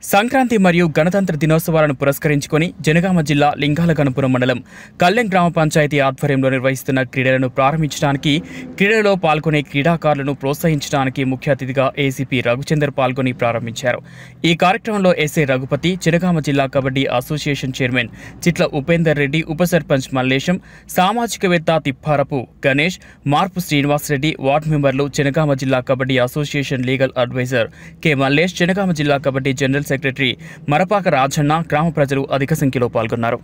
సంక్రాంతి మరియు గణతంత్ర దినోత్సవాలను పురస్కరించుకొని జనగామ జిల్లా లింగాలగనపురం మండలం కల్లెం గ్రామ పంచాయతీ ఆధ్వర్యంలో నిర్వహిస్తున్న క్రీడలను ప్రారంభించడానికి క్రీడలలో పాల్గొనే క్రీడాకారులను ప్రోత్సహించడానికి ముఖ్య అతిథిగా ఏసీపీ రఘుచందర్ పాల్గొని ప్రారంభించారు ఈ కార్యక్రమంలో ఎస్ఏ రఘుపతి జనగామ జిల్లా కబడ్డీ అసోసియేషన్ చైర్మన్ చిట్ల ఉపేందర్ రెడ్డి ఉప సర్పంచ్ మల్లేశం సామాజికవేత్త తిప్పారపు గణేష్ మార్పు శ్రీనివాసరెడ్డి వార్డు మెంబర్లు జనగామ జిల్లా kabaddi association legal advisor K Mallesh Jangaon జిల్లా కబడ్డీ జనరల్ సెక్రటరీ మరపాక రాజన్న గ్రామ ప్రజలు అధిక సంఖ్యలో పాల్గొన్నారు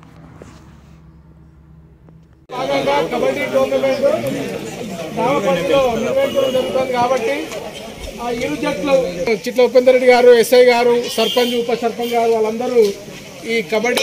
భాగంగా కబడ్డీ టోర్నమెంట్ రామపల్లిలో నిర్వహించడం జరుగుతుంది కాబట్టి ఆ ఇరు జట్లు చిట్ల ఉపేందర్ రెడ్డి గారు ఎస్ఐ గారు సర్పంచ్ ఉప సర్పంచ్ గారు వాళ్ళందరూ ఈ కబడ్డీ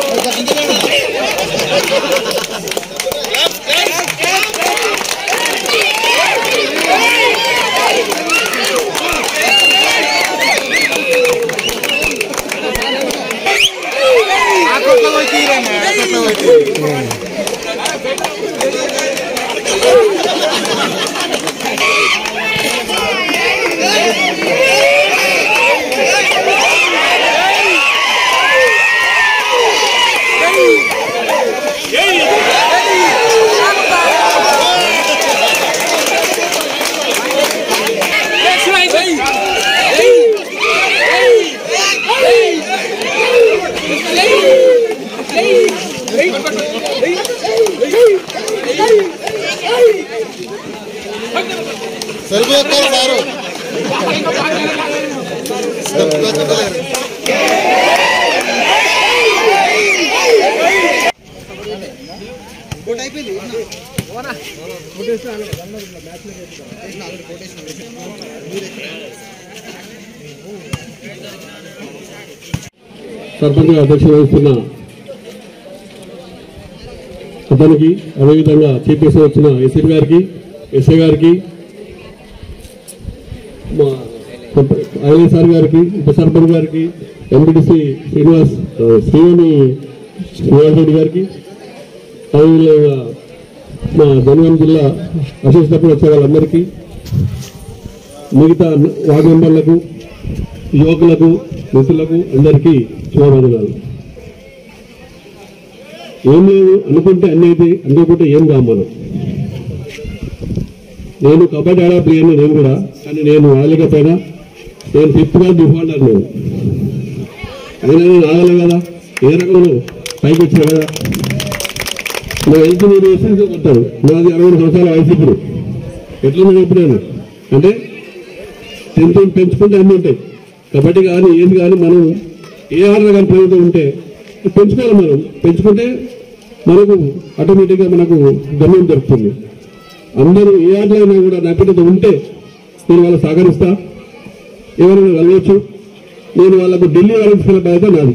సరిపోతారు సారు సరిపోతారు సర్పంచ్ అధ్యక్ష వహిస్తున్న అతనికి అదేవిధంగా చీఫ్ గెస్ట్ వచ్చిన ఎస్ఐ గారికి ఎస్ఐ గారికి మా ఐఏ సార్ గారికి ఉప సర్పంచ్ గారికి ఎంపీటీసీ శ్రీనివాస్ ఆ, శ్రీవాణి శ్రీనివాస్ రెడ్డి గారికి అదేవిధంగా మా జనగాం జిల్లా అసోసియేషన్ వచ్చే వాళ్ళందరికీ మిగతా వార్డు మెంబర్లకు యువకులకు మిత్రులకు అందరికీ శుభవందనాలు ఏం లేదు అనుకుంటే అన్ని అయితే అనుకోకుంటే ఏం కాదు మనం నేను కబడ్డీ ఆడా ప్లేయర్ని నేను కూడా కానీ నేను ఆడలేకపోయినా నేను ఫిఫ్త్ గా డిఫాల్టర్ నేను అయినా నేను ఆగలే కదా ఏ రకంలో పైకి వచ్చా కదా నా హెల్త్ నేను వేసి కొట్టాను నాది అరవై సంవత్సరాల వయసు ఇప్పుడు ఎట్లా చెప్పినాను అంటే టెన్త్ పెంచుకుంటే అన్నీ ఉంటాయి కబడ్డీ కానీ ఏది కానీ మనం ఏ ఆటలు కానీ ప్రేమతో ఉంటే పెంచుకోవాలి మనం పెంచుకుంటే మనకు ఆటోమేటిక్గా మనకు గమ్యం దొరుకుతుంది అందరూ ఏ ఆటలైనా కూడా నైపుణ్యత ఉంటే నేను వాళ్ళకి సహకరిస్తా ఎవరైనా వెళ్ళవచ్చు నేను వాళ్ళకు ఢిల్లీ వెళ్ళించుకునే బాధ్యత నాది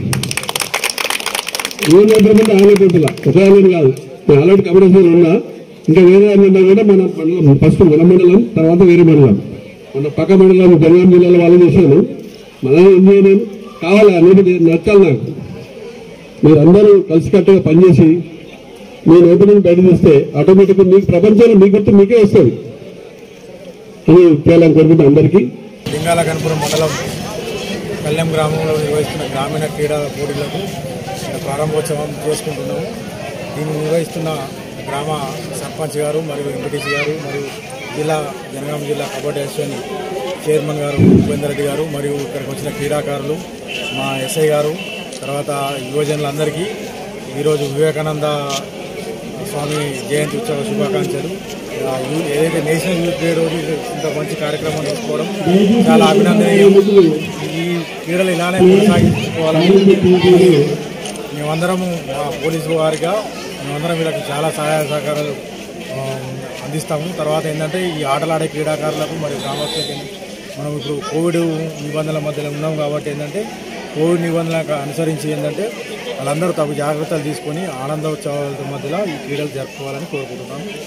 ఏం నైపుణ్యం ఆలోచించాల ఒక ఆయన కాదు నేను ఆల్రెడీ కబడ్డీ ఉన్నా ఇంకా వేరే ఆయన ఉన్నా కూడా మన మండలం ఫస్ట్ మన మండలం తర్వాత వేరే మండలం మన పక్క మండలం జనగాం జిల్లాలో వాళ్ళు చేశాను మన ఏం చేయలేను కావాలా అనేది నచ్చాలి నాకు మీరందరూ కలిసికట్టుగా పనిచేసి నేను ఓపెనింగ్ బయట తీస్తే ఆటోమేటిక్గా మీకు ప్రపంచంలో మీ గుర్తు మీకే వస్తుంది అని చేయాలని కోరుకుంటా అందరికీ లింగాల కనుపురం మండలం కళ్యాణ్ గ్రామంలో నిర్వహిస్తున్న గ్రామీణ క్రీడా పోటీలకు ఇక్కడ ప్రారంభోత్సవం చేసుకుంటున్నాము దీన్ని నిర్వహిస్తున్న గ్రామ సర్పంచ్ గారు మరియు ఎంపీటీసీ గారు మరియు జిల్లా జనగాం జిల్లా కబడ్డీ అసోసియేషన్ చైర్మన్ గారు ఉపేందర్ రెడ్డి గారు మరియు ఇక్కడికి వచ్చిన క్రీడాకారులు మా ఎస్ఐ గారు తర్వాత యువజనులందరికీ ఈరోజు వివేకానంద స్వామి జయంతి ఉత్సవ శుభాకాంక్షలు ఆ యూ- ఏదైతే నేషనల్ యూత్ డే రోజు ఇంత మంచి కార్యక్రమం తీసుకోవడం చాలా అభినందనీయం ఈ క్రీడలు ఇలానే కొనసాగించుకోవాలని మేమందరము మా పోలీసు వారిగా మేమందరం వీళ్ళకి చాలా సహాయ సహకారాలు ఆ, అందిస్తాము తర్వాత ఏంటంటే ఈ ఆటలాడే క్రీడాకారులకు మరియు గ్రామస్తులకి మనం ఇప్పుడు కోవిడ్ నిబంధనల మధ్యలో ఉన్నాం కాబట్టి ఏంటంటే కోవిడ్ నిబంధనలకు అనుసరించి ఏంటంటే వాళ్ళందరూ తగు జాగ్రత్తలు తీసుకొని ఆనందోత్సవాల మధ్యలో ఈ క్రీడలు జరుపుకోవాలని కోరుకుంటున్నాము